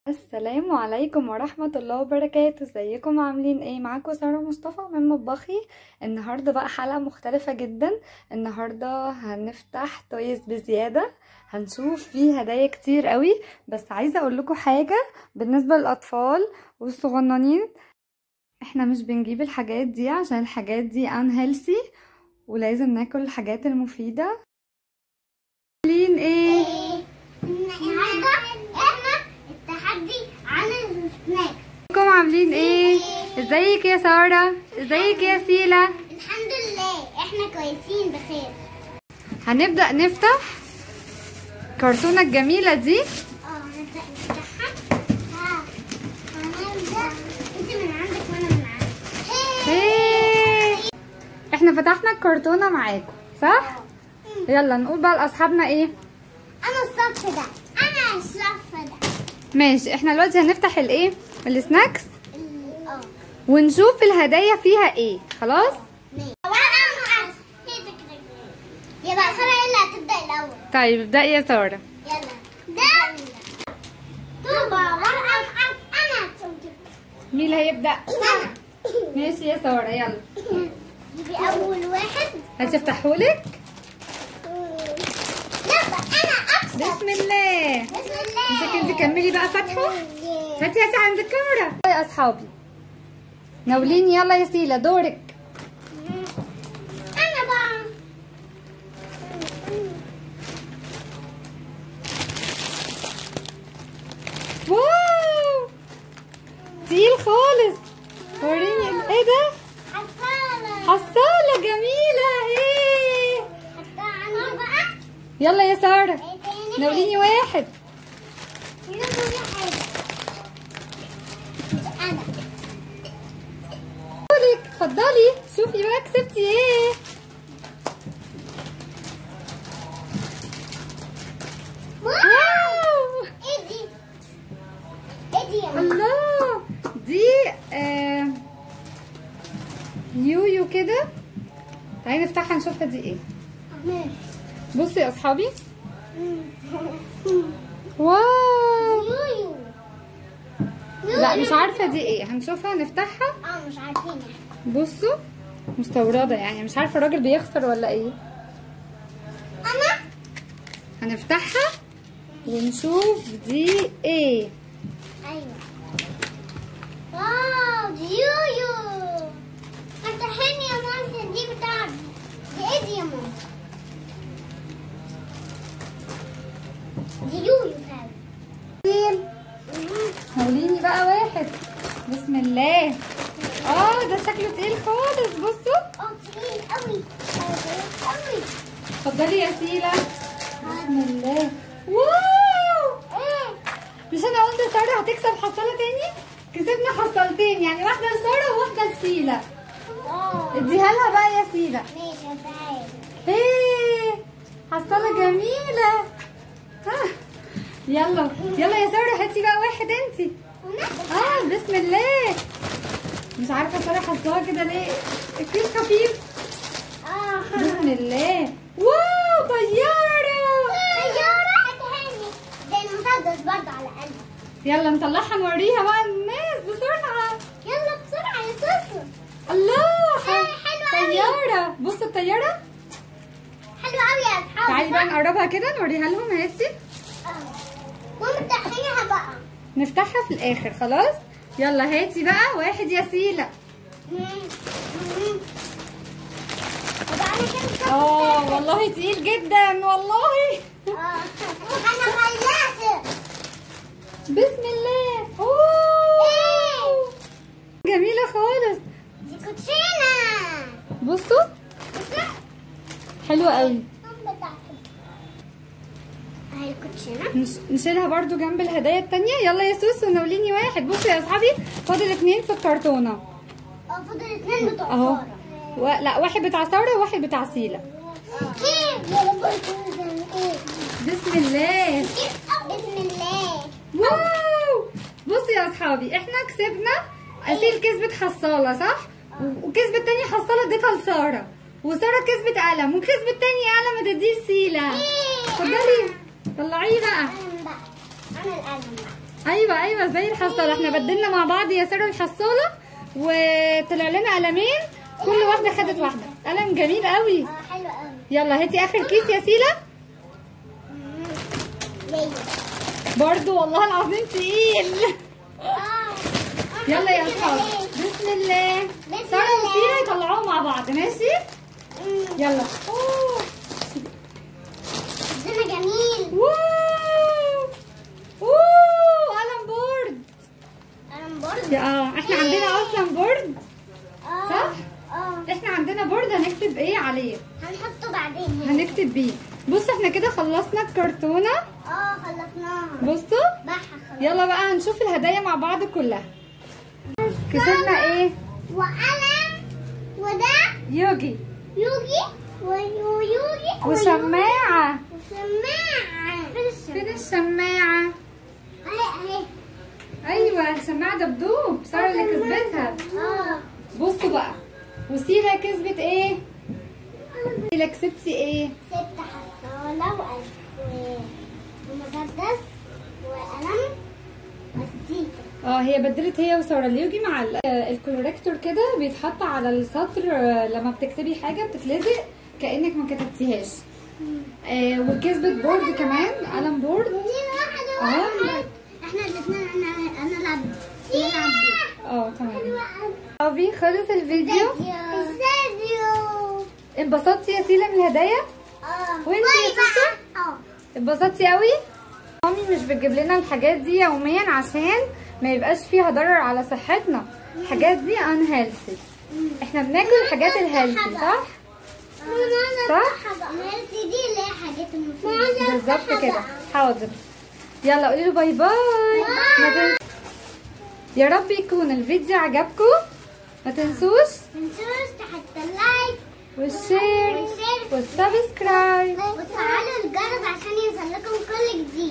السلام عليكم ورحمة الله وبركاته ازيكم عاملين ايه معاكم سارة مصطفى من مطبخي النهاردة بقى حلقة مختلفة جدا النهاردة هنفتح تويز بزيادة هنشوف فيه هدايا كتير قوي بس عايزة اقول لكم حاجة بالنسبة للاطفال والصغننين احنا مش بنجيب الحاجات دي عشان الحاجات دي ان هيلثي ولازم ناكل الحاجات المفيدة عاملين ايه النهارده احنا التحدي عن السناكس ازيكم عاملين ايه ازيك يا سارة ازيك يا سيلا الحمد لله احنا كويسين بخير هنبدأ نفتح الكرتونة الجميلة دي اه هنبدا نفتحها ها هنبدا انت من عندك وانا من عندي ايه احنا فتحنا الكرتونة معاكم صح يلا نقول بقى لاصحابنا ايه انا الصف ده انا الصف ده ماشي احنا دلوقتي هنفتح الايه السناكس ال- اه ونشوف الهدايا فيها ايه خلاص ماشي وانا مقص يبقى ساره هي اللي هتبدا الاول طيب ابدأي يا سارة يلا ده طوبة ورقة مقص انا مين اللي هيبدأ انا ماشي يا سارة يلا جيبي اول واحد هتفتحهولك لا انا اكسب بسم الله بسم الله مسك انت كملي بقى فتحه هاتي هاتي عند الكاميرا يا اصحابي ناوليني يلا يا سيلا دورك انا بقى واو تقيل خالص وريني ايه ده حصالة حصالة جميلة ايه حطها عندي بقى يلا يا سارة ايه تاني ناوليني واحد هنا كل حاجة انا دورك اتفضلي شوفي بقى كسبتي ايه واو ايه دي ايه دي يا ماما الله دي آه يويو كده تعالي نفتحها نشوفها دي ايه بصوا يا اصحابي واو يويو لا مش عارفه دي ايه هنشوفها نفتحها اه مش عارفين بصوا مستورده يعني مش عارفه الراجل بيخسر ولا ايه انا هنفتحها ونشوف دي ايه ايوه واو دي يويو فتحيني يا ماما دي بتاعتي دي ايه دي يا ماما دي يويو فعلا ناوليني بقى واحد بسم الله اه ده شكله تقيل خالص بصوا اه تقيل قوي تقيل قوي اتفضلي يا سيلا بسم الله واو ايه مش انا قلت ساره هتكسب حصاله تاني كسبنا حصالتين يعني واحده لساره وواحده لسيلا اه اديها لها بقى يا سيلا ماشي تعالى ايه حصاله جميله ها يلا يلا يا ساره هاتي بقى واحد انتي اه بسم الله مش عارفه ساره حطاها كده ليه الكيس خفيف اه بسم الله واو طياره طيارة هتهني زي المسدس برضه على قلبك يلا نطلعها نوريها بقى الناس بسرعه يلا بسرعة يا سوسو الله إيه، حلوة أوي. طياره بصوا الطياره حلو قوي يا اصحابي تعالي بقى نقربها كده نوريها لهم هاتي ومفتحينها بقى نفتحها في الاخر خلاص يلا هاتي بقى واحد يا سيلا وبعد كده اه والله تقيل جدا والله اه انا خلعت بسم الله اوه ايه جميله خالص دي كوتشينة بصوا بص حلوه قوي بتاعتي اهي الكوتشينة نش- نشيلها برضو جنب الهدايا التانية يلا يا سوسو ناوليني واحد بصوا يا اصحابي فاضل اتنين في الكرتونة اه فاضل اتنين بتوع اهو سارة و... لا واحد بتاع سارة وواحد بتاع سيلا كيف يا رب ايه بسم الله بسم الله واو بصوا يا اصحابي احنا كسبنا اسيل كسبت حصالة صح و- وكسبت تاني حصالة اديتها لسارة وسارة كسبت قلم وكسبت تاني قلم اديتيه لسيلا ايه اتفضلي طلعيه بقى قلم بقى انا القلم بقى ايوه ايوه زي الحصاله احنا بدلنا مع بعض يا ساره الحصاله وطلع لنا قلمين كل واحده خدت واحده قلم جميل قوي اه حلو قوي يلا هاتي اخر كيس يا سيلا ليا برضو والله العظيم تقيل اه يلا يا اصحاب بسم الله بسم ساره الله. وسيلا يطلعوهم مع بعض ماشي يلا اوه الزنا جميل واو اوه قلم بورد انا برضه اه احنا عندنا اصلا بورد اه صح؟ اه احنا عندنا بورد هنكتب ايه عليه هنحطه بعدين هنا. هنكتب بيه بص احنا كده خلصنا الكرتونه اه خلصناها بصوا بحة خلاص يلا بقى هنشوف الهدايا مع بعض كلها كسبنا ايه وقلم وده يوجي يوجي ويوجي وشماعه وسماعة فين الشماعه اهي اهي ايوه شماعه دبدوب ساره اللي كسبتها اه بصوا بقى وسيلا كسبت ايه سيلا كسبتي ايه ست حصالة وقلم و- ومسدس وقلم وستيكة اه هي بدلت هي وساره اليوجي مع ال- آه، الكولوريكتور كده بيتحط على السطر آه، لما بتكتبي حاجه بتتلزق كانك ما كتبتيهاش آه وكسبت بورد كمان قلم بورد اتنين واحد اه. واحد احنا الاثنين انا انا لعب نلعب بيه. اه تمام صحابي خلص الفيديو استوديو انبسطتي يا سيلا من الهدايا اه وانتي يا باي بقى. سوسو؟ اه اتبسطتي قوي مامي مش بتجيب لنا الحاجات دي يوميا عشان ما يبقاش فيها ضرر على صحتنا الحاجات دي ان هيلثي احنا بناكل الحاجات الهيلثي صح صح؟ ميرسي دي اللي هي حاجات المفيدة بالظبط كده حاضر يلا قولي له باي باي ما تنس... يا رب يكون الفيديو عجبكم ما تنسوش متنسوش تحط اللايك والشير والشير والسبسكرايب وتفعلوا الجرس عشان يوصلكم كل جديد